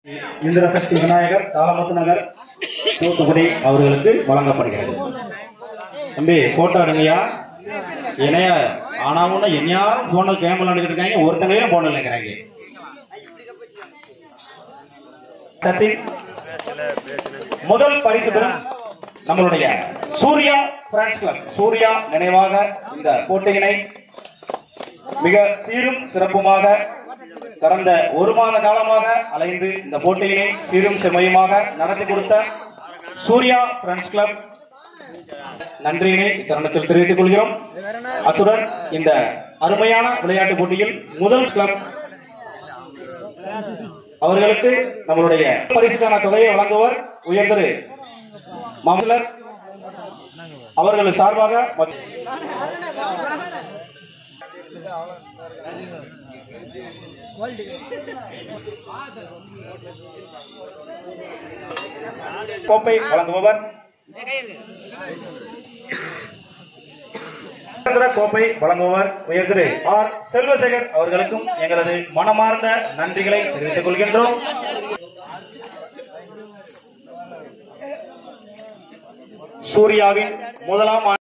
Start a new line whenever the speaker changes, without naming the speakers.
இந்திரசக்தி விநாயகர் தாளமுத்து நகர் தூத்துக்குடி அவர்களுக்கு வழங்கப்படுகிறது தம்பி போட்டோ எடுங்கய்யா இணைய ஆனா ஒண்ணு என்னையாரும் போன கேம் விளையாண்டுட்டு இருக்காங்க ஒருத்தங்களையும் போன இல்லைங்கிறாங்க தத்தி- முதல் பரிசு பெறும் நம்மளுடைய சூர்யா பிரான்ஸ் கிளப் சூர்யா நினைவாக இந்த போட்டியினை மிக சீரும் சிறப்புமாக கடந்த ஒரு மாத காலமாக அலைந்து இந்த போட்டியினை சீரும் செம்மையுமாக நடத்தி கொடுத்த சூர்யா பிரெண்ட்ஸ் கிளப் நன்றியினை இத்தருணத்தில் தெரிவித்துக் கொள்கிறோம் அத்துடன் இந்த அருமையான விளையாட்டு போட்டியில் முதல் கிளப் அவர்களுக்கு நம்மளுடைய பரிசுக்கான தொகையை வழங்குவர் உயர்திரு மாமலர் அவர்கள் சார்பாக மற்ற- கோப்பை வழங்குபவர் சுதந்திர கோப்பை வழங்குபவர் உயர்திரு ஆர் செல்வசேகர் அவர்களுக்கும் எங்களது மனமார்ந்த நன்றிகளை தெரிவித்துக் கொள்கின்றோம் சூர்யாவின் முதலாம் ஆண்டு